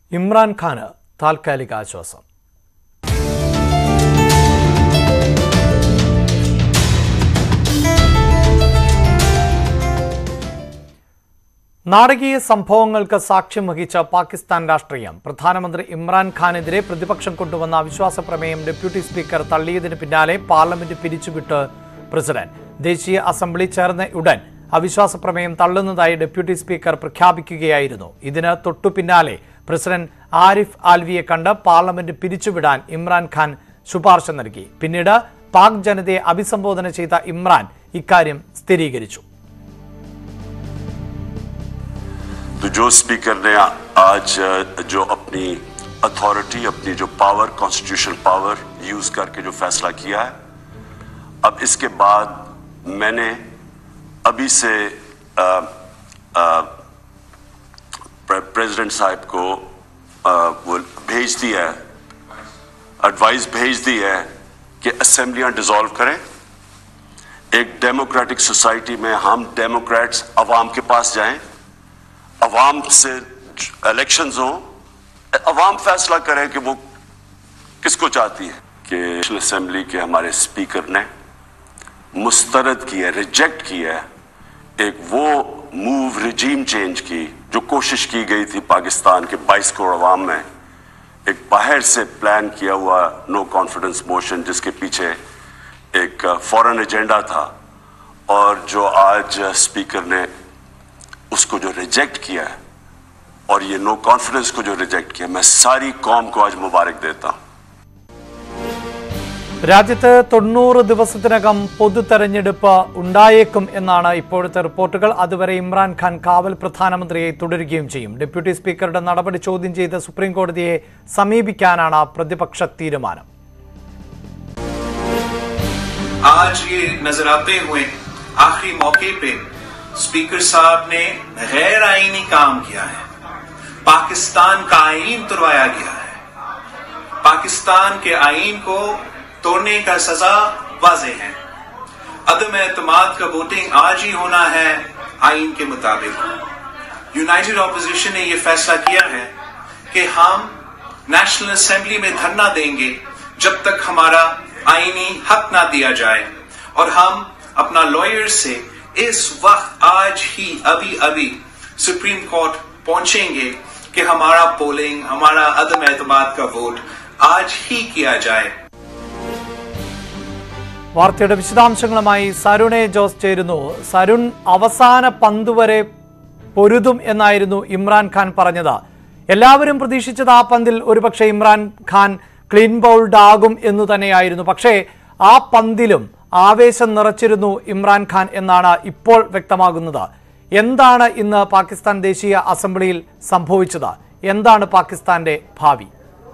ഇമ്രാൻഖാന് താൽക്കാലിക ആശ്വാസം നാടകീയ സംഭവങ്ങൾക്ക് സാക്ഷ്യം വഹിച്ച പാകിസ്ഥാൻ രാഷ്ട്രീയം പ്രധാനമന്ത്രി ഇമ്രാൻഖാനെതിരെ പ്രതിപക്ഷം കൊണ്ടുവന്ന അവിശ്വാസ പ്രമേയം ഡെപ്യൂട്ടി സ്പീക്കർ തള്ളിയതിന് പിന്നാലെ പാർലമെന്റ് പിരിച്ചുവിട്ട് പ്രസിഡന്റ് ദേശീയ അസംബ്ലി ചേർന്ന ഉടൻ അവിശ്വാസ പ്രമേയം തള്ളുന്നതായി ഡെപ്യൂട്ടി സ്പീക്കർ പ്രഖ്യാപിക്കുകയായിരുന്നു ഇതിന് തൊട്ടു പിന്നാലെ പ്രസിഡന്റ് ആരിഫ് ആൽവിയെ കണ്ട് പാർലമെന്റ് പിരിച്ചുവിടാൻ ഇമ്രാൻഖാൻ ശുപാർശ നൽകി പിന്നീട് പാക് ജനതയെ അഭിസംബോധന ചെയ്ത ഇമ്രാൻ ഇക്കാര്യം സ്ഥിരീകരിച്ചു तो जो स्पीकर ने आज जो अपनी अथॉरिटी अपनी जो पावर कॉन्स्टिट्यूशनल पावर यूज करके जो फैसला किया है अब इसके बाद मैंने अभी से आ, आ, प्रे- प्रेसिडेंट साहब को आ, वो भेज दिया है एडवाइस भेज दी है कि असेंबलियां डिसॉल्व करें एक डेमोक्रेटिक सोसाइटी में हम डेमोक्रेट्स अवाम के पास जाएं अवाम से इलेक्शंस हो अवाम फैसला करे कि वो किसको चाहती है कि नेशनल असेंबली के हमारे स्पीकर ने मुस्तरद किया रिजेक्ट किया है एक वो मूव रिजीम चेंज की जो कोशिश की गई थी पाकिस्तान के 22 करोड़ अवाम में एक बाहर से प्लान किया हुआ नो कॉन्फिडेंस मोशन जिसके पीछे एक फॉरेन एजेंडा था और जो आज स्पीकर ने उसको जो रिजेक्ट किया है और ये नो कॉन्फिडेंस को जो रिजेक्ट किया मैं सारी कौम को आज मुबारक देता हूं രാജ്യത്ത് തൊണ്ണൂറ് ദിവസത്തിനകം പൊതു തെരഞ്ഞെടുപ്പ് ഉണ്ടായേക്കും എന്നാണ് ഇപ്പോഴത്തെ റിപ്പോർട്ടുകൾ അതുവരെ ഇമ്രാൻഖാൻ കാവൽ പ്രധാനമന്ത്രിയെ തുടരുകയും ചെയ്യും ഡെപ്യൂട്ടി സ്പീക്കറുടെ നടപടി ചോദ്യം ചെയ്ത് സുപ്രീം കോടതിയെ സമീപിക്കാനാണ് പ്രതിപക്ഷ തീരുമാനം आज ये नजर आते हुए आखिरी मौके पे स्पीकर साहब ने गैर आईनी काम किया है पाकिस्तान का आईन तुड़वाया गया है पाकिस्तान के आईन को तोड़ने का सजा वाजे है अदम एतमाद का वोटिंग आज ही होना है आईन के मुताबिक यूनाइटेड ऑपोजिशन ने यह फैसला किया है कि हम नेशनल असेंबली में धरना देंगे जब तक हमारा आईनी हक ना दिया जाए और हम अपना लॉयर से इस वक्त आज ही अभी अभी सुप्रीम कोर्ट पहुंचेंगे कि हमारा पोलिंग हमारा अदम एतमाद का वोट आज ही किया जाए വാർത്തയുടെ വിശദാംശങ്ങളുമായി സരുണെ ജോസ് ചേരുന്നു സരുൺ അവസാന പന്ത് വരെ പൊരുതും എന്നായിരുന്നു ഇമ്രാൻഖാൻ പറഞ്ഞത് എല്ലാവരും പ്രതീക്ഷിച്ചത് ആ പന്തിൽ ഒരുപക്ഷെ ഇമ്രാൻഖാൻ ക്ലീൻ ബൗൾഡ് ആകും എന്ന് തന്നെയായിരുന്നു പക്ഷേ ആ പന്തിലും ആവേശം നിറച്ചിരുന്നു ഇമ്രാൻഖാൻ എന്നാണ് ഇപ്പോൾ വ്യക്തമാകുന്നത് എന്താണ് ഇന്ന് പാകിസ്ഥാൻ ദേശീയ അസംബ്ലിയിൽ സംഭവിച്ചത് എന്താണ് പാകിസ്ഥാന്റെ ഭാവി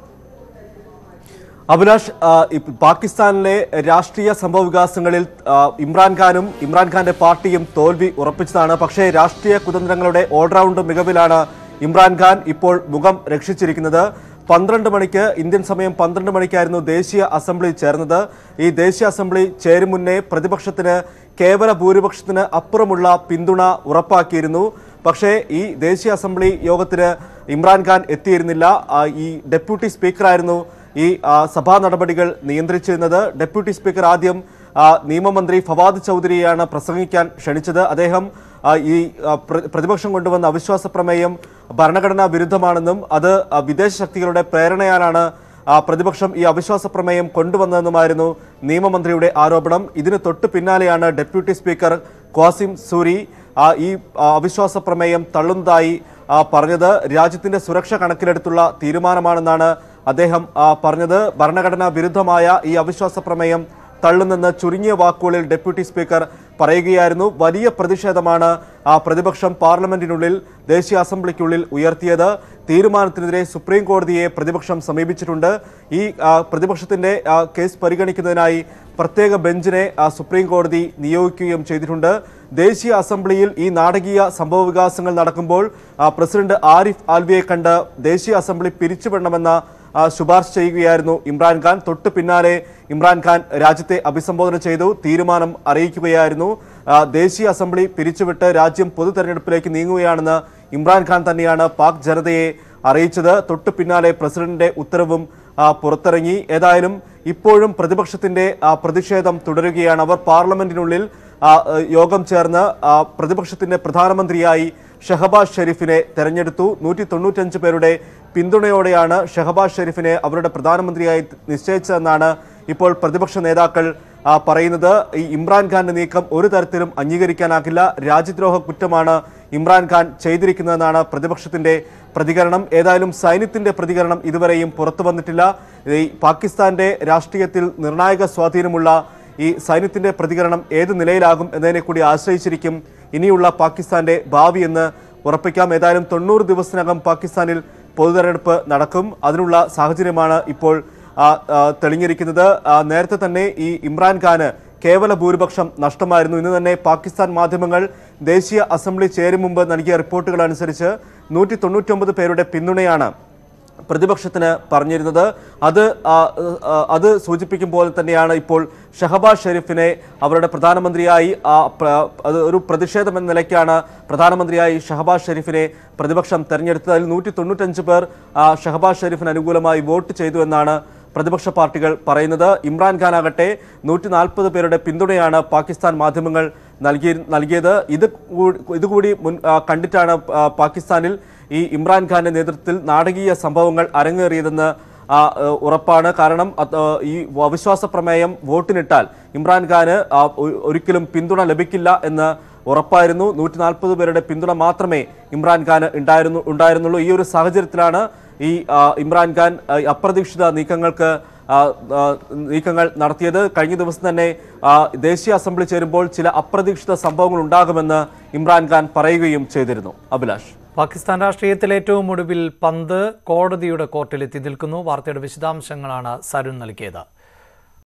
അഭിലാഷ് ആ, ഇപ്പ- പാകിസ്ഥാനിലെ രാഷ്ട്രീയ സംഭവ വികാസങ്ങളിൽ ആ, ഇമ്രാൻഖാനും ഇമ്രാൻഖാന്റെ പാർട്ടിയും തോൽവി ഉറപ്പിച്ചതാണ് പക്ഷേ രാഷ്ട്രീയ കുതന്ത്രങ്ങളുടെ ഓൾറൗണ്ട് മികവിലാണ് ഇമ്രാൻഖാൻ ഇപ്പോൾ മുഖം രക്ഷിച്ചിരിക്കുന്നത് പന്ത്രണ്ട് മണിക്ക് ഇന്ത്യൻ സമയം പന്ത്രണ്ട് മണിക്കായിരുന്നു ദേശീയ അസംബ്ലി ചേർന്നത് ഈ ദേശീയ അസംബ്ലി ചേരും മുന്നേ പ്രതിപക്ഷത്തിന് കേവല ഭൂരിപക്ഷത്തിന് അപ്പുറമുള്ള പിന്തുണ ഉറപ്പാക്കിയിരുന്നു പക്ഷേ ഈ ദേശീയ അസംബ്ലി യോഗത്തിന് ഇമ്രാൻഖാൻ എത്തിയിരുന്നില്ല ആ, ഈ ഡെപ്യൂട്ടി സ്പീക്കറായിരുന്നു ഈ ആ, സഭാ നടപടികൾ നിയന്ത്രിച്ചിരുന്നത് ഡെപ്യൂട്ടി സ്പീക്കർ ആദ്യം ആ, നിയമമന്ത്രി ഫവാദ് ചൗധരിയെയാണ് പ്രസംഗിക്കാൻ ക്ഷണിച്ചത് അദ്ദേഹം ആ, ഈ ആ, പ്ര- പ്രതിപക്ഷം കൊണ്ടുവന്ന അവിശ്വാസ പ്രമേയം ഭരണഘടനാ വിരുദ്ധമാണെന്നും അത് ആ, വിദേശ ശക്തികളുടെ പ്രേരണയാലാണ് ആ, പ്രതിപക്ഷം ഈ അവിശ്വാസ പ്രമേയം കൊണ്ടുവന്നതെന്നുമായിരുന്നു നിയമമന്ത്രിയുടെ ആരോപണം ഇതിന് തൊട്ടു പിന്നാലെയാണ് ഡെപ്യൂട്ടി സ്പീക്കർ ക്വാസിം സൂരി ആ, ഈ ആ, അവിശ്വാസ പ്രമേയം തള്ളുന്നതായി ആ, പറഞ്ഞത് രാജ്യത്തിന്റെ സുരക്ഷ കണക്കിലെടുത്തുള്ള തീരുമാനമാണെന്നാണ് അദ്ദേഹം ആ, പറഞ്ഞത് ഭരണഘടനാ വിരുദ്ധമായ ഈ അവിശ്വാസ പ്രമേയം തള്ളുന്നെന്ന് ചുരുങ്ങിയ വാക്കുകളിൽ ഡെപ്യൂട്ടി സ്പീക്കർ പറയുകയായിരുന്നു വലിയ പ്രതിഷേധമാണ് ആ പ്രതിപക്ഷം പാർലമെന്റിനുള്ളിൽ ദേശീയ അസംബ്ലിക്കുള്ളിൽ ഉയർത്തിയത് തീരുമാനത്തിനെതിരെ സുപ്രീം കോടതിയെ പ്രതിപക്ഷം സമീപിച്ചിട്ടുണ്ട് ഈ ആ, പ്രതിപക്ഷത്തിന്റെ ആ, കേസ് പരിഗണിക്കുന്നതിനായി പ്രത്യേക ബെഞ്ചിനെ ആ, സുപ്രീം കോടതി നിയോഗിക്കുകയും ചെയ്തിട്ടുണ്ട് ദേശീയ അസംബ്ലിയിൽ ഈ നാടകീയ സംഭവ വികാസങ്ങൾ നടക്കുമ്പോൾ ആ, പ്രസിഡന്റ് ആരിഫ് ആൽവിയെ കണ്ട് ദേശീയ അസംബ്ലി പിരിച്ചുവിടണമെന്ന ആ, ശുപാർശ ചെയ്യുകയായിരുന്നു ഇമ്രാൻഖാൻ തൊട്ടു പിന്നാലെ ഇമ്രാൻഖാൻ രാജ്യത്തെ അഭിസംബോധന ചെയ്തു തീരുമാനം അറിയിക്കുകയായിരുന്നു ആ, ദേശീയ അസംബ്ലി പിരിച്ചുവിട്ട് രാജ്യം പൊതു തെരഞ്ഞെടുപ്പിലേക്ക് നീങ്ങുകയാണെന്ന് ഇമ്രാൻഖാൻ തന്നെയാണ് പാക് ജനതയെ അറിയിച്ചത് തൊട്ടു പിന്നാലെ പ്രസിഡന്റിന്റെ ഉത്തരവും ആ, പുറത്തിറങ്ങി ഏതായാലും ഇപ്പോഴും പ്രതിപക്ഷത്തിന്റെ ആ, പ്രതിഷേധം തുടരുകയാണ് അവർ പാർലമെന്റിനുള്ളിൽ ആ, ആ, യോഗം ചേർന്ന് ആ, പ്രതിപക്ഷത്തിന്റെ പ്രധാനമന്ത്രിയായി ഷഹബാസ് ഷെരീഫിനെ തെരഞ്ഞെടുത്തു നൂറ്റി തൊണ്ണൂറ്റഞ്ച് പേരുടെ പിന്തുണയോടെയാണ് ഷഹബാസ് ഷെരീഫിനെ അവരുടെ പ്രധാനമന്ത്രിയായി നിശ്ചയിച്ചതെന്നാണ് ഇപ്പോൾ പ്രതിപക്ഷ നേതാക്കൾ ആ, പറയുന്നത് ഈ ഇമ്രാൻഖാന്റെ നീക്കം ഒരു തരത്തിലും അംഗീകരിക്കാനാകില്ല രാജ്യദ്രോഹ കുറ്റമാണ് ഇമ്രാൻഖാൻ ചെയ്തിരിക്കുന്നതെന്നാണ് പ്രതിപക്ഷത്തിന്റെ പ്രതികരണം ഏതായാലും സൈന്യത്തിന്റെ പ്രതികരണം ഇതുവരെയും പുറത്തു വന്നിട്ടില്ല ഈ പാകിസ്ഥാന്റെ രാഷ്ട്രീയത്തിൽ നിർണായക സ്വാധീനമുള്ള ഈ സൈന്യത്തിന്റെ പ്രതികരണം ഏത് നിലയിലാകും എന്നതിനെ കൂടി ആശ്രയിച്ചിരിക്കും ഇനിയുള്ള പാകിസ്ഥാന്റെ ഭാവി എന്ന് ഉറപ്പിക്കാം ഏതായാലും തൊണ്ണൂറ് ദിവസത്തിനകം പാകിസ്ഥാനിൽ പൊതുതെരഞ്ഞെടുപ്പ് നടക്കും അതിനുള്ള സാഹചര്യമാണ് ഇപ്പോൾ ആ, ആ, തെളിഞ്ഞിരിക്കുന്നത് ആ, നേരത്തെ തന്നെ ഈ ഇമ്രാൻഖാന് കേവല ഭൂരിപക്ഷം നഷ്ടമായിരുന്നു ഇന്ന് തന്നെ പാകിസ്ഥാൻ മാധ്യമങ്ങൾ ദേശീയ അസംബ്ലി ചേരും മുമ്പ് നൽകിയ റിപ്പോർട്ടുകൾ അനുസരിച്ച് നൂറ്റി തൊണ്ണൂറ്റൊമ്പത് പേരുടെ പിന്തുണയാണ് പ്രതിപക്ഷത്തിന് പറഞ്ഞിരുന്നത് അത് ആ, ആ, അത് സൂചിപ്പിക്കും പോലെ തന്നെയാണ് ഇപ്പോൾ ഷഹബാസ് ഷെരീഫിനെ അവരുടെ പ്രധാനമന്ത്രിയായി ആ, പ്ര- അത് ഒരു പ്രതിഷേധം എന്ന നിലയ്ക്കാണ് പ്രധാനമന്ത്രിയായി ഷഹബാസ് ഷെരീഫിനെ പ്രതിപക്ഷം തെരഞ്ഞെടുത്തത് അതിൽ നൂറ്റി തൊണ്ണൂറ്റഞ്ച് പേർ ആ, ഷഹബാസ് ഷെരീഫിന് അനുകൂലമായി വോട്ട് ചെയ്തു എന്നാണ് പ്രതിപക്ഷ പാർട്ടികൾ പറയുന്നത് ഇമ്രാൻഖാൻ ആകട്ടെ നൂറ്റി നാൽപ്പത് പേരുടെ പിന്തുണയാണ് പാകിസ്ഥാൻ മാധ്യമങ്ങൾ നൽകി നൽകിയത് ഇത് കൂ- ഇതുകൂടി മുൻ ആ, കണ്ടിട്ടാണ് ആ, പാകിസ്ഥാനിൽ ഈ ഇമ്രാൻഖാന്റെ നേതൃത്വത്തിൽ നാടകീയ സംഭവങ്ങൾ അരങ്ങേറിയതെന്ന് ആ, ഏഹ്, ഉറപ്പാണ് കാരണം അത്, ഏഹ്, ഈ അവിശ്വാസ പ്രമേയം വോട്ടിനിട്ടാൽ ഇമ്രാൻഖാന് ആ, ഒ- ഒരിക്കലും പിന്തുണ ലഭിക്കില്ല എന്ന് ഉറപ്പായിരുന്നു നൂറ്റി നാൽപ്പത് പേരുടെ പിന്തുണ മാത്രമേ ഇമ്രാൻഖാന് ഉണ്ടായിരുന്നു ഉണ്ടായിരുന്നുള്ളൂ ഈ ഒരു സാഹചര്യത്തിലാണ് ഈ ആ, ഇമ്രാൻഖാൻ ആ, അപ്രതീക്ഷിത നീക്കങ്ങൾക്ക് ആ, ആ, നീക്കങ്ങൾ നടത്തിയത് കഴിഞ്ഞ ദിവസം തന്നെ ആ, ദേശീയ അസംബ്ലി ചേരുമ്പോൾ ചില അപ്രതീക്ഷിത സംഭവങ്ങൾ ഉണ്ടാകുമെന്ന് ഇമ്രാൻഖാൻ പറയുകയും ചെയ്തിരുന്നു അഭിലാഷ് പാകിസ്ഥാൻ രാഷ്ട്രീയത്തിൽ ഏറ്റവും ഒടുവിൽ പന്ത് കോടതിയുടെ കോർട്ടിലെത്തി നിൽക്കുന്നു വാർത്തയുടെ വിശദാംശങ്ങളാണ് സരുൺ നൽകിയത്